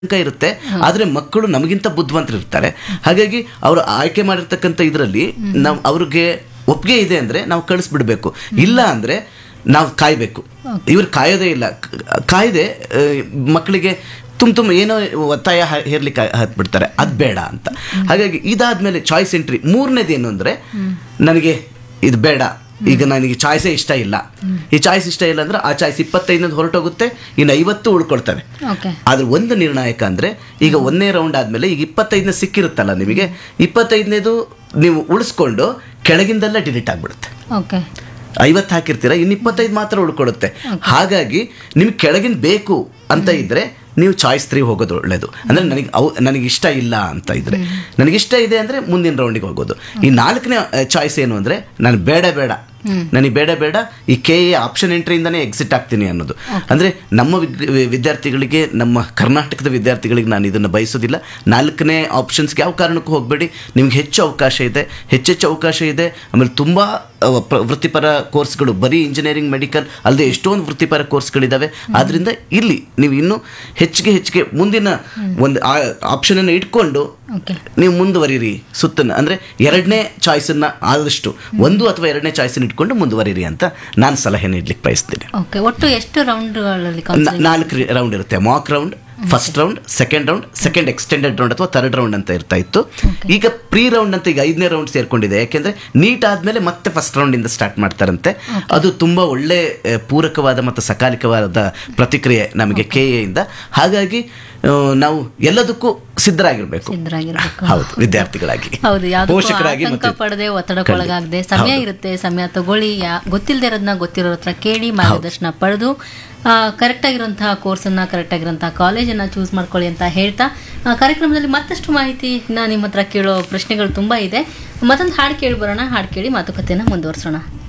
ಅಂಕ ಇರುತ್ತೆ ಆದ್ರೆ ಮಕ್ಕಳು ನಮಗಿಂತ ಬುದ್ಧಿವಂತರು ಇರ್ತಾರೆ ಹಾಗಾಗಿ ಅವರು ಆಯ್ಕೆ ಮಾಡಿರ್ತಕ್ಕಂಥ ಇದರಲ್ಲಿ ನಾವು ಅವ್ರಿಗೆ ಒಪ್ಪಿಗೆ ಇದೆ ಅಂದ್ರೆ ನಾವು ಕಳಿಸ್ಬಿಡ್ಬೇಕು ಇಲ್ಲ ಅಂದ್ರೆ ನಾವು ಕಾಯ್ಬೇಕು ಇವ್ರು ಕಾಯೋದೇ ಇಲ್ಲ ಕ- ಕಾಯ್ದೆ ಆ, ಮಕ್ಕಳಿಗೆ ತುಂಬ ತುಂಬ ಏನೋ ಒತ್ತಾಯ ಹ- ಹೇರ್ಲಿಕ್ಕೆ ಹತ್ಬಿಡ್ತಾರೆ ಅದು ಬೇಡ ಅಂತ ಹಾಗಾಗಿ ಇದಾದ್ಮೇಲೆ ಚಾಯ್ಸ್ ಎಂಟ್ರಿ ಮೂರನೇದು ಏನು ಅಂದ್ರೆ ನನಗೆ ಇದು ಬೇಡ ಈಗ ನನಗೆ ಚಾಯ್ಸೇ ಇಷ್ಟ ಇಲ್ಲ ಈ ಚಾಯ್ಸ್ ಇಷ್ಟ ಇಲ್ಲ ಅಂದ್ರೆ ಆ ಚಾಯ್ಸ್ ಇಪ್ಪತ್ತೈದನೇದು ಹೊರಟೋಗುತ್ತೆ ಇನ್ನು ಐವತ್ತು ಉಳ್ಕೊಳ್ತವೆ ಓಕೆ ಆದ್ರೆ ಒಂದು ನಿರ್ಣಾಯಕ ಅಂದ್ರೆ ಈಗ ಒಂದನೇ ರೌಂಡ್ ಆದ್ಮೇಲೆ ಈಗ ಇಪ್ಪತ್ತೈದನೇ ಸಿಕ್ಕಿರುತ್ತಲ್ಲ ನಿಮಗೆ ಇಪ್ಪತ್ತೈದನೇದು ನೀವು ಉಳಿಸ್ಕೊಂಡು ಕೆಳಗಿಂದೆಲ್ಲ ಡಿಲೀಟ್ ಆಗ್ಬಿಡುತ್ತೆ ಓಕೆ ಐವತ್ತು ಹಾಕಿರ್ತೀರ ಇನ್ನು ಇಪ್ಪತ್ತೈದು ಮಾತ್ರ ಉಳ್ಕೊಡುತ್ತೆ ಹಾಗಾಗಿ ನಿಮ್ಗೆ ಕೆಳಗಿನ ಬೇಕು ಅಂತ ಇದ್ರೆ ನೀವು ಚಾಯ್ಸ್ ತ್ರೀ ಹೋಗೋದು ಒಳ್ಳೇದು ಅಂದ್ರೆ ನನಗೆ ಅವು ನನಗೆ ಇಷ್ಟ ಇಲ್ಲ ಅಂತ ಇದ್ರೆ ನನಗೆ ಇಷ್ಟ ಇದೆ ಅಂದ್ರೆ ಮುಂದಿನ ರೌಂಡಿಗೆ ಹೋಗೋದು ಈ ನಾಲ್ಕನೇ ಚಾಯ್ಸ್ ಏನು ಅಂದ್ರೆ ನಾನು ಬೇಡ ಬೇಡ ನನಗೆ ಬೇಡ ಬೇಡ ಈ ಕೆ ಎ ಆಪ್ಷನ್ ಎಂಟ್ರಿಯಿಂದನೇ ಎಕ್ಸಿಟ್ ಆಗ್ತೀನಿ ಅನ್ನೋದು ಅಂದ್ರೆ ನಮ್ಮ ವಿದ್- ವಿದ್ಯಾರ್ಥಿಗಳಿಗೆ ನಮ್ಮ ಕರ್ನಾಟಕದ ವಿದ್ಯಾರ್ಥಿಗಳಿಗೆ ನಾನು ಇದನ್ನು ಬಯಸೋದಿಲ್ಲ ನಾಲ್ಕನೇ ಆಪ್ಷನ್ಸ್ಗೆ ಯಾವ ಕಾರಣಕ್ಕೂ ಹೋಗಬೇಡಿ ನಿಮ್ಗೆ ಹೆಚ್ಚು ಅವಕಾಶ ಇದೆ ಹೆಚ್ಚೆಚ್ಚು ಅವಕಾಶ ಇದೆ ಆಮೇಲೆ ತುಂಬ ಅಹ್, ಪ್ರ- ವೃತ್ತಿಪರ ಕೋರ್ಸ್ಗಳು ಬರೀ ಇಂಜಿನಿಯರಿಂಗ್ ಮೆಡಿಕಲ್ ಅಲ್ಲದೆ ಎಷ್ಟೊಂದು ವೃತ್ತಿಪರ ಕೋರ್ಸ್ಗಳಿದ್ದಾವೆ ಆದ್ರಿಂದ ಇಲ್ಲಿ ನೀವು ಇನ್ನೂ ಹೆಚ್ಚಿಗೆ ಹೆಚ್ಚಿಗೆ ಮುಂದಿನ ಒಂದು ಆಪ್ಷನ್ ಅನ್ನು ಇಟ್ಕೊಂಡು ಓಕೆ ನೀವು ಮುಂದುವರಿರಿ ಸುತ್ತನ್ನ ಅಂದ್ರೆ ಎರಡನೇ ಚಾಯ್ಸನ್ನ ಆದಷ್ಟು ಒಂದು ಅಥವಾ ಎರಡನೇ ಚಾಯ್ಸನ್ನ ಇಟ್ಕೊಂಡು ಮುಂದುವರಿರಿ ಅಂತ ನಾನು ಸಲಹೆ ನೀಡ್ಲಿಕ್ಕೆ ಬಯಸ್ತೀನಿ ಓಕೆ ಒಟ್ಟು ಎಷ್ಟು ರೌಂಡ್ಗಳಲ್ಲಿ ನ- ನಾಲ್ಕು ರೌಂಡ್ ಇರುತ್ತೆ mock round first round second round second extended round ಅಥವಾ ಥರ್ಡ್ ರೌಂಡ್ ಅಂತ ಇರ್ತಾ ಇತ್ತು ಈಗ ಪ್ರೀ ರೌಂಡ್ ಅಂತ ಈಗ ಐದನೇ ರೌಂಡ್ ಸೇರ್ಕೊಂಡಿದೆ ಯಾಕೆಂದ್ರೆ ನೀಟ್ ಆದ್ಮೇಲೆ ಮತ್ತೆ ಫಸ್ಟ್ ರೌಂಡ್ ಇಂದ ಸ್ಟಾರ್ಟ್ ಮಾಡ್ತಾರಂತೆ ಅದು ತುಂಬಾ ಒಳ್ಳೆ ಆ, ಪೂರಕವಾದ ಮತ್ತು ಸಕಾಲಿಕವಾದ ಪ್ರತಿಕ್ರಿಯೆ ನಮಗೆ ಕೆ ಇಂದ ಹಾಗಾಗಿ ಆ, ನಾವು ಎಲ್ಲದಕ್ಕೂ ಸಿದ್ಧರಾಗಿರ್ಬೇಕು ಸಿದ್ಧರಾಗಿರ್ಬೇಕು ಹೌದು ವಿದ್ಯಾರ್ಥಿಗಳಾಗಿ ಹೌದು ಯಾವ್ದಕ್ಕೂ ಪೋಷಕರಾಗಿ ಆತಂಕ ಮತ್ತೆ ಪಡದೆ ಒತ್ತಡಕ್ಕೊಳಗಾಗದೆ ಸಮಯ ಇರುತ್ತೆ ಸಮಯ ತಗೊಳ್ಳಿ ಯಾ ಗೊತ್ತಿಲ್ಲದೆ ಇರೋದನ್ನ ಗೊತ್ತಿರೋ ಹತ್ರ ಕೇಳಿ ಮಾರ್ಗದರ್ಶನ ಪಡೆದು ಕರೆಕ್ಟ್ ಆಗಿರುವಂತಹ ಕೋರ್ಸನ್ನ ಕರೆಕ್ಟ್ ಆಗಿರುವಂತಹ ಕಾಲೇಜನ್ನ ಚೂಸ್ ಮಾಡ್ಕೊಳ್ಳಿ ಅಂತ ಹೇಳ್ತಾ ಆ, ಕಾರ್ಯಕ್ರಮದಲ್ಲಿ ಮತ್ತಷ್ಟು ಮಾಹಿತಿ ನಿಮ್ಮ ಹತ್ರ ಕೇಳೋ ಪ್ರಶ್ನೆಗಳು ತುಂಬಾ ಇದೆ ಮತ್ತೊಂದು ಹಾಡು ಕೇಳಿ ಬರೋಣ ಹಾಡು ಕೇಳಿ ಮಾತುಕತೆನ ಮುಂದುವರಿಸೋಣ